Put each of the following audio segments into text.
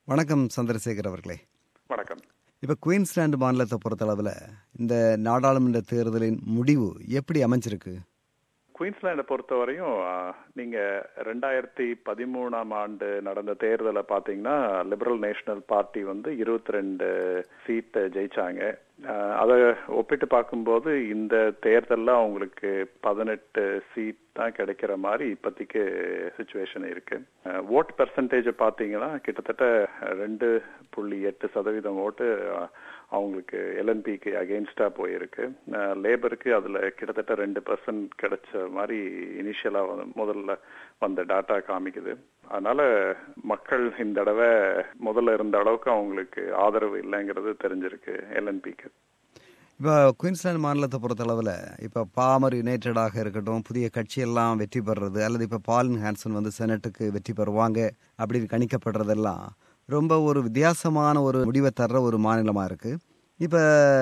வணக்கம் சந்திரசேகர் அவர்களே வணக்கம் இப்போ குயின்ஸ்லாந்து மாநிலத்தை பொறுத்தளவில் இந்த நாடாளுமன்ற தேர்தலின் முடிவு எப்படி அமைஞ்சிருக்கு குயின்ஸ்லாண்டை பொறுத்தவரையும் நீங்க ரெண்டாயிரத்தி பதிமூணாம் ஆண்டு நடந்த தேர்தலை பாத்தீங்கன்னா லிபரல் நேஷனல் பார்ட்டி வந்து இருபத்தி ரெண்டு சீட் ஜெயிச்சாங்க அதை ஒப்பிட்டு பார்க்கும்போது இந்த தேர்தலில் அவங்களுக்கு பதினெட்டு சீட் தான் கிடைக்கிற மாதிரி இப்போதைக்கு சுச்சுவேஷன் இருக்கு ஓட் பெர்சன்டேஜ் பார்த்தீங்கன்னா கிட்டத்தட்ட ரெண்டு புள்ளி எட்டு சதவீதம் ஓட்டு அவங்களுக்கு எல்என்பிக்கு அகெயின்ஸ்டா போயிருக்கு லேபருக்கு அதுல கிட்டத்தட்ட ரெண்டு பர்சன்ட் கிடைச்ச மாதிரி இனிஷியலா முதல்ல வந்த டாட்டா காமிக்குது அதனால மக்கள் இந்த தடவை முதல்ல இருந்த அளவுக்கு அவங்களுக்கு ஆதரவு இல்லைங்கிறது தெரிஞ்சிருக்கு எல்என்பிக்கு இப்போ குயின்ஸ்லாந்து மாநிலத்தை பொறுத்தளவில் இப்போ பாமர் யுனைடெடாக இருக்கட்டும் புதிய கட்சியெல்லாம் வெற்றி பெறுறது அல்லது இப்போ பாலின் ஹான்சன் வந்து செனட்டுக்கு வெற்றி பெறுவாங்க அப்படின்னு கணிக்கப்படுறதெல்லாம் ரொம்ப ஒரு வித்தியாசமான ஒரு முடிவை தர்ற ஒரு மாநிலமாக இருக்குது இப்போ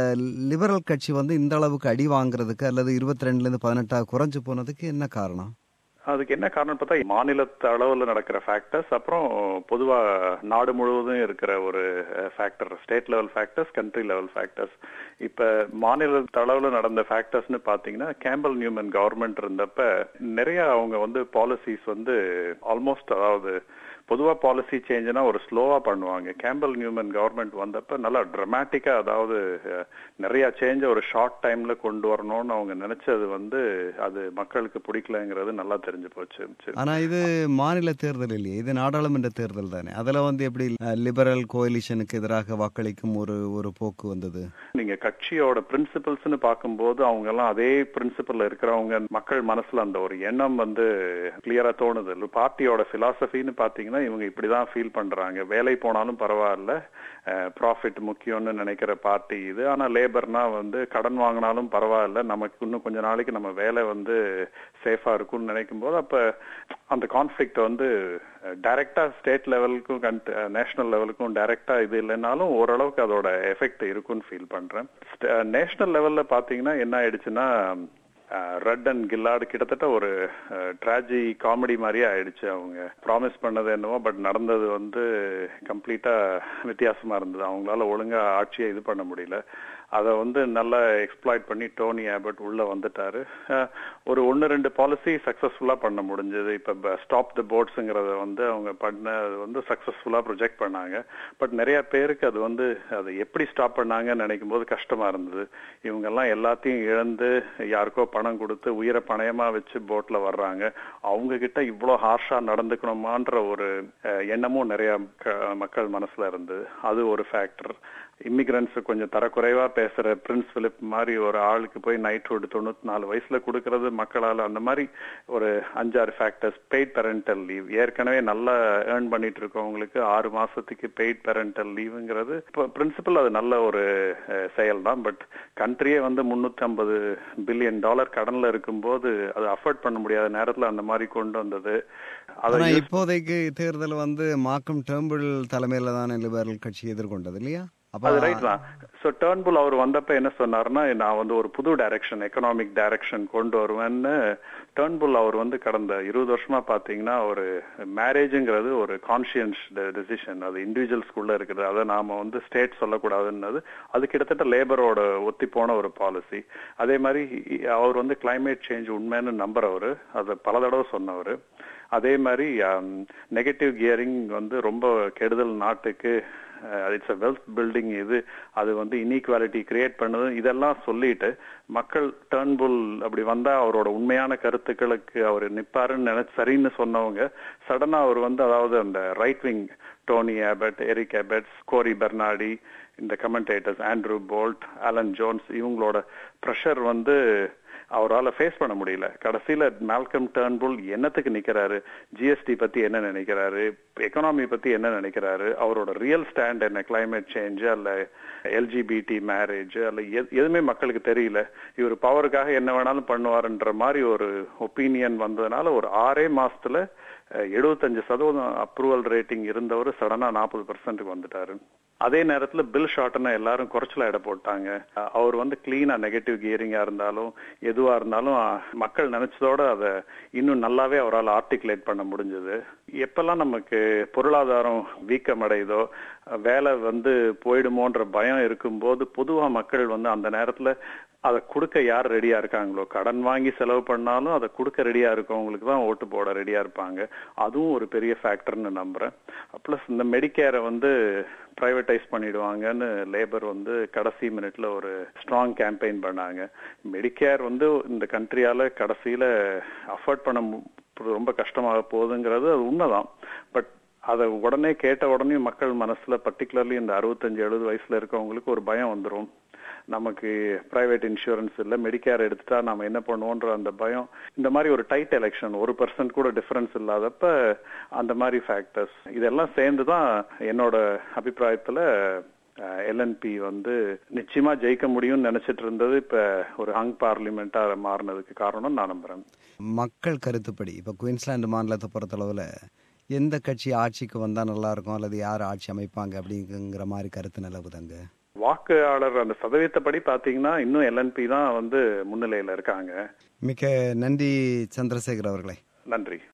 லிபரல் கட்சி வந்து இந்த அளவுக்கு அடி வாங்குறதுக்கு அல்லது இருபத்தி ரெண்டுலேருந்து பதினெட்டாக குறைஞ்சு போனதுக்கு என்ன காரணம் அதுக்கு என்ன காரணம் பார்த்தா மாநிலத்து அளவில் நடக்கிற ஃபேக்டர்ஸ் அப்புறம் பொதுவா நாடு முழுவதும் இருக்கிற ஒரு factor state level factors country level factors இப்ப மாநில அளவில் நடந்த ஃபேக்டர்ஸ்னு பாத்தீங்கன்னா கேம்பல் நியூமன் கவர்மெண்ட் இருந்தப்ப நிறைய அவங்க வந்து பாலிசிஸ் வந்து ஆல்மோஸ்ட் அதாவது பொதுவா பாலிசி சேஞ்ச்னா ஒரு ஸ்லோவா பண்ணுவாங்க கேம்பல் நியூமன் கவர்மெண்ட் வந்தப்ப நல்லா ட்ரமாட்டிக்கா அதாவது நிறைய சேஞ்ச ஒரு ஷார்ட் டைம்ல கொண்டு வரணும்னு அவங்க நினைச்சது வந்து அது மக்களுக்கு பிடிக்கலங்கிறது நல்லா தெரிஞ்சு போச்சு ஆனா இது மாநில தேர்தல் இல்லையே இது நாடாளுமன்ற தேர்தல் தானே அதுல வந்து எப்படி லிபரல் கோலிஷனுக்கு எதிராக வாக்களிக்கும் ஒரு ஒரு போக்கு வந்தது நீங்க கட்சியோட பிரின்சிபல்ஸ்னு பார்க்கும்போது அவங்க எல்லாம் அதே பிரின்சிபல்ல இருக்கிறவங்க மக்கள் மனசுல அந்த ஒரு எண்ணம் வந்து கிளியரா தோணுது பார்ட்டியோட பிலாசபின்னு பாத்தீங்கன்னா இவங்க இப்படிதான் ஃபீல் பண்றாங்க வேலை போனாலும் பரவாயில்ல ப்ராஃபிட் முக்கியம்னு நினைக்கிற பார்ட்டி இது ஆனா லேபர்னா வந்து கடன் வாங்கினாலும் பரவாயில்ல நமக்கு இன்னும் கொஞ்ச நாளைக்கு நம்ம வேலை வந்து சேஃபா இருக்கும்னு நினைக்கும் போது அப்ப அந்த கான்ஃபிளிக்ட் வந்து டைரக்டா ஸ்டேட் லெவலுக்கும் நேஷனல் லெவலுக்கும் டைரக்டா இது இல்லைனாலும் ஓரளவுக்கு அதோட எஃபெக்ட் இருக்கும்னு ஃபீல் பண்றேன் நேஷனல் லெவல்ல பாத்தீங்கன்னா என்ன ஆயிடுச்சுன்னா ரெட் அண்ட் கில்லாடு கிட்டத்தட்ட ஒரு ட்ராஜி காமெடி மாதிரியே ஆயிடுச்சு அவங்க ப்ராமிஸ் பண்ணது என்னவோ பட் நடந்தது வந்து கம்ப்ளீட்டா வித்தியாசமா இருந்தது அவங்களால ஒழுங்கா ஆட்சியை இது பண்ண முடியல அதை வந்து நல்லா எக்ஸ்ப்ளாய்ட் பண்ணி டோனி ஆபர்ட் உள்ள வந்துட்டாரு ஒரு ஒன்று ரெண்டு பாலிசி சக்சஸ்ஃபுல்லா பண்ண முடிஞ்சது இப்போ ஸ்டாப் த போர்ட்ஸுங்கிறத வந்து அவங்க பண்ண வந்து சக்சஸ்ஃபுல்லா ப்ரொஜெக்ட் பண்ணாங்க பட் நிறைய பேருக்கு அது வந்து அதை எப்படி ஸ்டாப் பண்ணாங்கன்னு நினைக்கும் போது கஷ்டமா இருந்தது இவங்கெல்லாம் எல்லாத்தையும் இழந்து யாருக்கோ பணம் கொடுத்து உயிரை பணயமா வச்சு போட்ல வர்றாங்க அவங்க கிட்ட இவ்வளோ ஹார்ஷா நடந்துக்கணுமான்ற ஒரு எண்ணமும் நிறைய மக்கள் மனசுல இருந்தது அது ஒரு ஃபேக்டர் இமிகிரன்ஸ் கொஞ்சம் தரக்குறைவா பேசுற பிரின்ஸ் பிலிப் மாதிரி ஒரு ஆளுக்கு போய் நைட்ஹுட் தொண்ணூத்தி நாலு வயசுல கொடுக்கறது மக்களால் அந்த மாதிரி ஒரு அஞ்சாறு ஃபேக்டர்ஸ் பெய்ட் பேரண்டல் லீவ் ஏற்கனவே நல்லா ஏர்ன் பண்ணிட்டு இருக்கவங்களுக்கு ஆறு மாசத்துக்கு பெய்ட் பேரண்டல் லீவுங்கிறது இப்போ பிரின்சிபல் அது நல்ல ஒரு செயல் தான் பட் கண்ட்ரியே வந்து முன்னூத்தி ஐம்பது பில்லியன் டாலர் கடன்ல இருக்கும்போது அது அஃபோர்ட் பண்ண முடியாத நேரத்துல அந்த மாதிரி கொண்டு வந்தது ஆனா இப்போதைக்கு தேர்தல் வந்து மாக்கம் டேம்பிள் தலைமையில தான் லிபரல் கட்சி எதிர்கொண்டது இல்லையா அது ரைட் தான் ஸோ டேர்ன்புல் அவர் வந்தப்ப என்ன சொன்னாருன்னா நான் வந்து ஒரு புது டைரக்ஷன் எக்கனாமிக் டைரக்ஷன் கொண்டு வருவேன்னு டேர்ன்புல் அவர் வந்து கடந்த இருபது வருஷமா பாத்தீங்கன்னா ஒரு மேரேஜுங்கிறது ஒரு கான்சியன்ஸ் டெசிஷன் அது இண்டிவிஜுவல்ஸ்குள்ள இருக்குது அதை நாம வந்து ஸ்டேட் சொல்லக்கூடாதுன்னது அது கிட்டத்தட்ட லேபரோட ஒத்தி போன ஒரு பாலிசி அதே மாதிரி அவர் வந்து கிளைமேட் சேஞ்ச் உண்மைன்னு நம்புறவர் அதை பல தடவை சொன்னவர் அதே மாதிரி நெகட்டிவ் கியரிங் வந்து ரொம்ப கெடுதல் நாட்டுக்கு இட்ஸ் அ வெல்த் பில்டிங் இது அது வந்து இன்இக்வாலிட்டி கிரியேட் பண்ணது இதெல்லாம் சொல்லிட்டு மக்கள் டேர்ன்புல் அப்படி வந்தா அவரோட உண்மையான கருத்துக்களுக்கு அவர் நிப்பாருன்னு நினைச்சு சரின்னு சொன்னவங்க சடனா அவர் வந்து அதாவது அந்த right wing Tony Abbott Eric Abetz Cory Bernardi இந்த commentators Andrew Bolt Alan Jones இவங்களோட ப்ரெஷர் வந்து அவரால் ஃபேஸ் பண்ண முடியல கடைசியில மேல்கம் டேர்ன்புல் என்னத்துக்கு நிக்கிறாரு ஜிஎஸ்டி பத்தி என்ன நினைக்கிறாரு எக்கனாமி பத்தி என்ன நினைக்கிறாரு அவரோட ரியல் ஸ்டாண்ட் என்ன கிளைமேட் சேஞ்ச் அல்ல எல்ஜிபிடி மேரேஜ் அல்ல எதுவுமே மக்களுக்கு தெரியல இவர் பவருக்காக என்ன வேணாலும் பண்ணுவாருன்ற மாதிரி ஒரு ஒப்பீனியன் வந்ததுனால ஒரு ஆறே மாசத்துல எழுபத்தஞ்சு சதவீதம் அப்ரூவல் ரேட்டிங் இருந்தவர் சடனா நாற்பது பர்சன்ட்டுக்கு வந்துட்டாரு அதே நேரத்துல பில் ஷார்ட்னா எல்லாரும் குறைச்சல இட போட்டாங்க அவர் வந்து கிளீனா நெகட்டிவ் கியரிங்கா இருந்தாலும் எதுவா இருந்தாலும் மக்கள் நினைச்சதோட அதை இன்னும் நல்லாவே அவரால் ஆர்டிகுலேட் பண்ண முடிஞ்சது எப்பெல்லாம் நமக்கு பொருளாதாரம் வீக்கமடையுதோ வேலை வந்து போயிடுமோன்ற பயம் இருக்கும்போது பொதுவா மக்கள் வந்து அந்த நேரத்துல அதை கொடுக்க யார் ரெடியா இருக்காங்களோ கடன் வாங்கி செலவு பண்ணாலும் அதை கொடுக்க ரெடியா இருக்கவங்களுக்கு தான் ஓட்டு போட ரெடியா இருப்பாங்க அதுவும் ஒரு பெரிய ஃபேக்டர்னு நம்புறேன் ப்ளஸ் இந்த மெடிக்கேரை வந்து பிரைவேட்டைஸ் பண்ணிடுவாங்கன்னு லேபர் வந்து கடைசி மினிட்ல ஒரு ஸ்ட்ராங் கேம்பெயின் பண்ணாங்க மெடிக்கேர் வந்து இந்த கண்ட்ரியால கடைசியில அஃபோர்ட் பண்ண ரொம்ப கஷ்டமாக போகுதுங்கிறது அது உண்மைதான் பட் அதை உடனே கேட்ட உடனே மக்கள் மனசுல பர்டிகுலர்லி இந்த அறுபத்தஞ்சு எழுபது வயசுல இருக்கவங்களுக்கு ஒரு பயம் வந்துடும் நமக்கு பிரைவேட் இன்சூரன்ஸ் இல்லை மெடிக்கேர் எடுத்துட்டா நம்ம என்ன பண்ணுவோன்ற அந்த பயம் இந்த மாதிரி ஒரு டைட் எலெக்ஷன் ஒரு பர்சன்ட் கூட டிஃபரன்ஸ் இல்லாதப்ப அந்த மாதிரி ஃபேக்டர்ஸ் இதெல்லாம் சேர்ந்து தான் என்னோட அபிப்பிராயத்துல எல்என்பி வந்து நிச்சயமா ஜெயிக்க முடியும்னு நினைச்சிட்டு இருந்தது இப்ப ஒரு ஹங் பார்லிமெண்டா மாறினதுக்கு காரணம் நான் நம்புறேன் மக்கள் கருத்துப்படி இப்ப குயின்ஸ்லாந்து மாநிலத்தை பொறுத்தளவுல எந்த கட்சி ஆட்சிக்கு வந்தா நல்லா இருக்கும் அல்லது யார் ஆட்சி அமைப்பாங்க அப்படிங்கிற மாதிரி கருத்து நிலவுதாங்க வாக்காளர் அந்த சதவீதப்படி பாத்தீங்கன்னா இன்னும் எல்என்பி தான் வந்து முன்னிலையில இருக்காங்க மிக்க நன்றி சந்திரசேகர் அவர்களே நன்றி